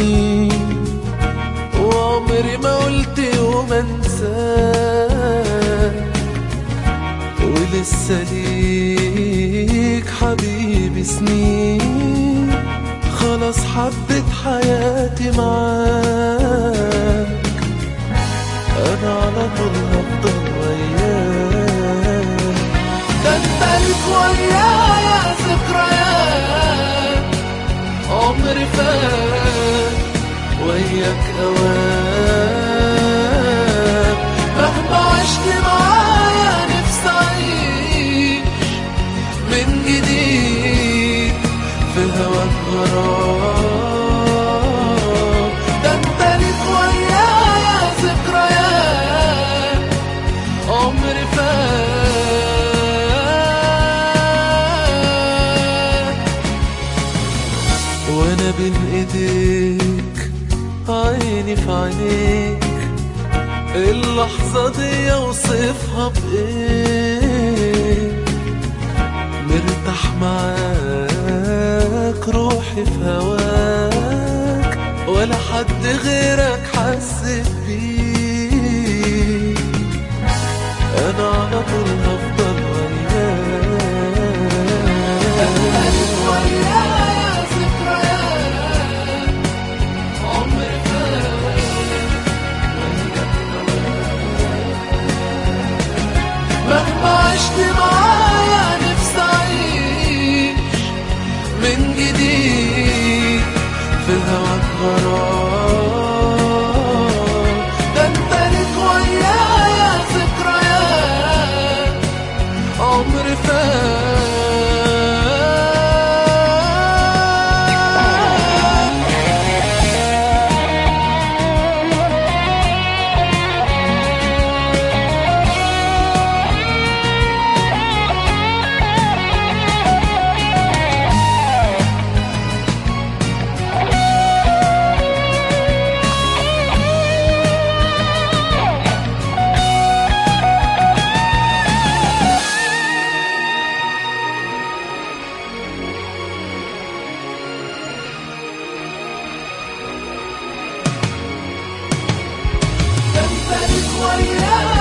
سنين وعمري ما قلت يوم انساك ولسه ليك حبيبي سنين خلاص حبيت حياتي معاك انا على طول هفضل وياك ده انت ليك ويايا ذكريات عمري فات وياك اوقات مهما عشت معايا نفسي اعيش من جديد في هواك غرام ده انت ليك ويايا ذكريات عمري فات وانا بين ايديك عيني في عينيك اللحظة دي اوصفها بايه مرتاح معاك روحي في هواك ولا حد غيرك حسيت بيه انا على طول هفضل مهما عشت معايا نفسي اعيش من جديد في هواك غرام ده انت ليك ويايا ذكريات عمري فات ده انت ليك ويايا